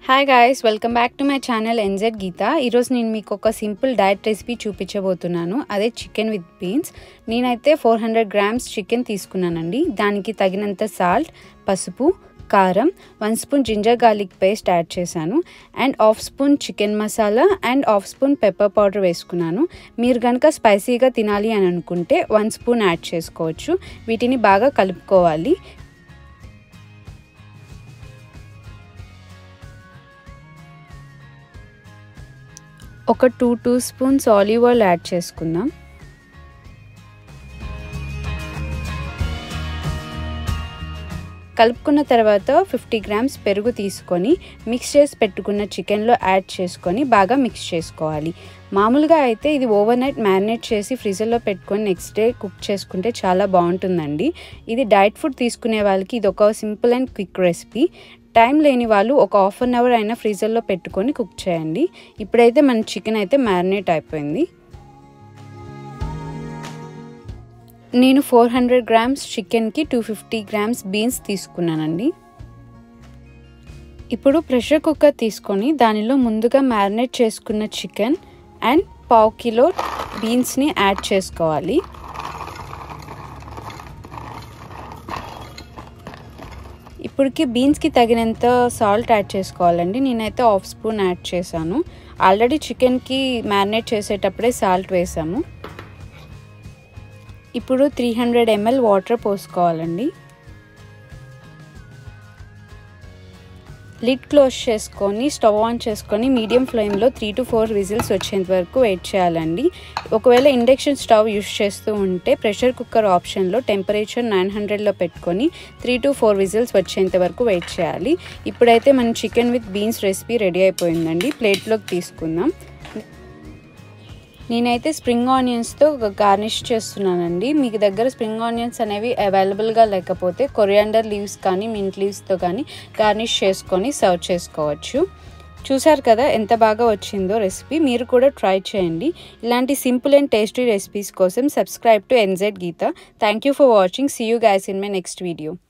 hi guys welcome back to my channel NZ Geetha ఈరోజు నేను మీకు ఒక సింపుల్ డైట్ రెసిపీ చూపించబోతున్నాను అదే చికెన్ విత్ బీన్స్ నేనైతే ఫోర్ హండ్రెడ్ గ్రామ్స్ చికెన్ తీసుకున్నానండి దానికి తగినంత సాల్ట్ పసుపు కారం one spoon ginger garlic paste add చేశాను and half spoon chicken masala and half spoon pepper powder వేసుకున్నాను మీరు కనుక స్పైసీగా తినాలి అని అనుకుంటే వన్ స్పూన్ యాడ్ చేసుకోవచ్చు వీటిని బాగా కలుపుకోవాలి ఒక two two spoons olive oil add చేసుకుందాం కలుపుకున్న తర్వాత ఫిఫ్టీ గ్రామ్స్ పెరుగు తీసుకొని మిక్స్ చేసి పెట్టుకున్న చికెన్లో యాడ్ చేసుకొని బాగా మిక్స్ చేసుకోవాలి మామూలుగా అయితే ఇది ఓవర్ నైట్ మ్యారినేట్ చేసి ఫ్రీజర్లో పెట్టుకొని నెక్స్ట్ డే కుక్ చేసుకుంటే చాలా బాగుంటుందండి ఇది డైట్ ఫుడ్ తీసుకునే వాళ్ళకి ఇది ఒక simple and quick recipe time లేని వాళ్ళు ఒక హాఫ్ అన్ అవర్ అయినా ఫ్రీజర్లో పెట్టుకొని కుక్ చేయండి ఇప్పుడైతే మన చికెన్ అయితే మ్యారినేట్ అయిపోయింది నేను ఫోర్ హండ్రెడ్ గ్రామ్స్ చికెన్కి టూ ఫిఫ్టీ గ్రామ్స్ బీన్స్ తీసుకున్నానండి ఇప్పుడు ప్రెషర్ కుక్కర్ తీసుకొని దానిలో ముందుగా మ్యారినేట్ చేసుకున్న చికెన్ అండ్ పావు కిలో బీన్స్ని యాడ్ చేసుకోవాలి ఇప్పటికి బీన్స్కి తగినంత సాల్ట్ యాడ్ చేసుకోవాలండి నేనైతే హాఫ్ స్పూన్ యాడ్ చేశాను ఆల్రెడీ చికెన్కి మ్యారినేట్ చేసేటప్పుడే సాల్ట్ వేసాము ఇప్పుడు త్రీ హండ్రెడ్ ఎంఎల్ వాటర్ పోసుకోవాలండి లిడ్ క్లోజ్ చేసుకొని స్టవ్ ఆన్ చేసుకొని మీడియం ఫ్లేమ్లో త్రీ టు ఫోర్ విజిల్స్ వచ్చేంత వరకు వెయిట్ చేయాలండి ఒకవేళ ఇండక్షన్ స్టవ్ యూస్ చేస్తూ ఉంటే ప్రెషర్ కుక్కర్ ఆప్షన్లో టెంపరేచర్ నైన్ హండ్రెడ్లో పెట్టుకొని త్రీ టు ఫోర్ విజిల్స్ వచ్చేంత వరకు వెయిట్ చేయాలి ఇప్పుడైతే మన chicken with beans recipe ready అయిపోయిందండి ప్లేట్లోకి తీసుకుందాం నేనైతే స్ప్రింగ్ ఆనియన్స్తో గార్నిష్ చేస్తున్నానండి మీకు దగ్గర స్ప్రింగ్ ఆనియన్స్ అనేవి అవైలబుల్గా లేకపోతే కొరియాండర్ లీవ్స్ కానీ మింట్ లీవ్స్తో కానీ గార్నిష్ చేసుకొని సర్వ్ చేసుకోవచ్చు చూసారు కదా ఎంత బాగా వచ్చిందో రెసిపీ మీరు కూడా ట్రై చేయండి ఇలాంటి సింపుల్ అండ్ టేస్టీ రెసిపీస్ కోసం subscribe to NZ Geetha thank you for watching see you guys in my next video